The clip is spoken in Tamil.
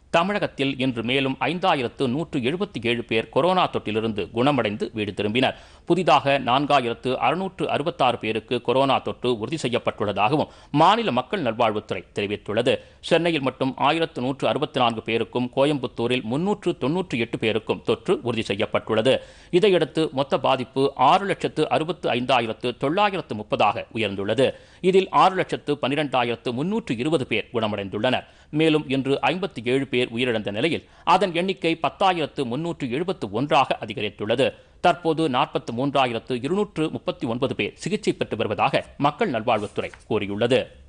தமிழகத்தில் இன்று மேலும் ஐந்தாயிரத்து நூற்று எழுபத்தி ஏழு பேர் கொரோனா தொற்றிலிருந்து குணமடைந்து வீடு திரும்பினர் புதிதாக நான்காயிரத்து அறுநூற்று அறுபத்தாறு பேருக்கு கொரோனா தொற்று உறுதி செய்யப்பட்டுள்ளதாகவும் மாநில மக்கள் நல்வாழ்வுத்துறை தெரிவித்துள்ளது சென்னையில் மட்டும் ஆயிரத்து நூற்று அறுபத்தி நான்கு பேருக்கும் கோயம்புத்தூரில் முன்னூற்று தொன்னூற்றி எட்டு பேருக்கும் தொற்று உறுதி செய்யப்பட்டுள்ளது இதையடுத்து மொத்த பாதிப்பு ஆறு லட்சத்து அறுபத்து ஐந்தாயிரத்து தொள்ளாயிரத்து முப்பதாக உயர்ந்துள்ளது இதில் ஆறு லட்சத்து பன்னிரெண்டாயிரத்து முன்னூற்று இருபது பேர் குணமடைந்துள்ளனர் மேலும் இன்று ஐம்பத்தி ஏழு பேர் உயிரிழந்த நிலையில் அதன் எண்ணிக்கை பத்தாயிரத்து முன்னூற்று எழுபத்து ஒன்றாக அதிகரித்துள்ளது தற்போது நாற்பத்து மூன்றாயிரத்து இருநூற்று முப்பத்தி ஒன்பது பேர் சிகிச்சை பெற்று வருவதாக மக்கள் நல்வாழ்வுத்துறை கூறியுள்ளது